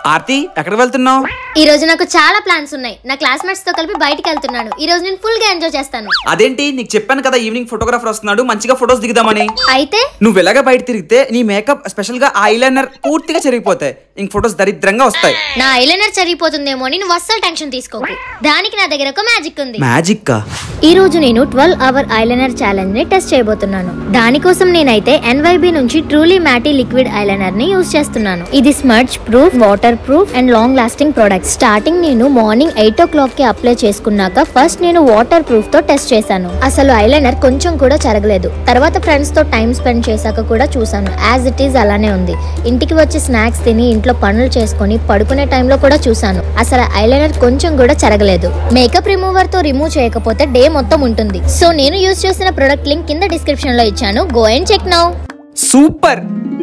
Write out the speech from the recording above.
ఆర్తి ఎక్కడికి వెళ్తున్నావు ఈ రోజు నాకు చాలా ప్లాన్స్ ఉన్నాయి నా క్లాస్మేట్స్ తో కలిపి బయటికి వెళ్తున్నాను ఈ రోజు నేను ఫుల్ గా ఎంజాయ్ చేస్తాను అదేంటి నీకు చెప్పాను కదా ఈవినింగ్ ఫోటోగ్రాఫర్ వస్తున్నాడు మంచిగా ఫొటోస్ దిగుదామని అయితే నువ్వు ఎలాగ బయట తిరిగితే నీ మేకప్ స్పెషల్ గా ఐలైనర్ పూర్తిగా చెరిగిపోతాయి ఇంక ఫొటోస్ దరిద్రంగా వస్తాయి నా ఐలైనర్ చరిగిపోతుందేమో అని నువ్వు అస్సలు టెన్షన్ తీసుకోకు దానికి నా దగ్గర ఒక మ్యాజిక్ ఉంది మ్యాజిక్ కా ఈ రోజు నేను ట్వెల్వ్ అవర్ ఐలైనర్ ఛాలెంజ్ ని టెస్ట్ చేయబోతున్నాను దానికోసం నేనైతే ఎన్వైబి నుంచి ట్రూలీ మ్యాటీ లిక్విడ్ ఐలైనర్ ని యూజ్ చేస్తున్నాను ఇది smudge proof waterproof and long lasting product starting నేను మార్నింగ్ ఎయిట్ ఓ క్లాక్ కి అప్లై చేసుకున్నాక ఫస్ట్ నేను వాటర్ ప్రూఫ్ తో టెస్ట్ చేశాను అసలు ఐలైనర్ కొంచెం కూడా చెరగలేదు తర్వాత ఫ్రెండ్స్ తో టైం స్పెండ్ చేశాక కూడా చూసాను యాజ్ ఇట్ ఈస్ అలానే ఉంది ఇంటికి వచ్చి స్నాక్స్ తిని ఇంట్లో పనులు చేసుకొని పడుకునే టైంలో కూడా చూసాను అసలు ఐలైనర్ కొంచెం కూడా చెరగలేదు మేకప్ రిమూవర్ తో రిమూవ్ చేయకపోతే డే మొత్తం ఉంటుంది సో నేను యూజ్ చేసిన ప్రొడక్ట్ లింక్ కింద డిస్క్రిప్షన్ లో ఇచ్చాను go and check now super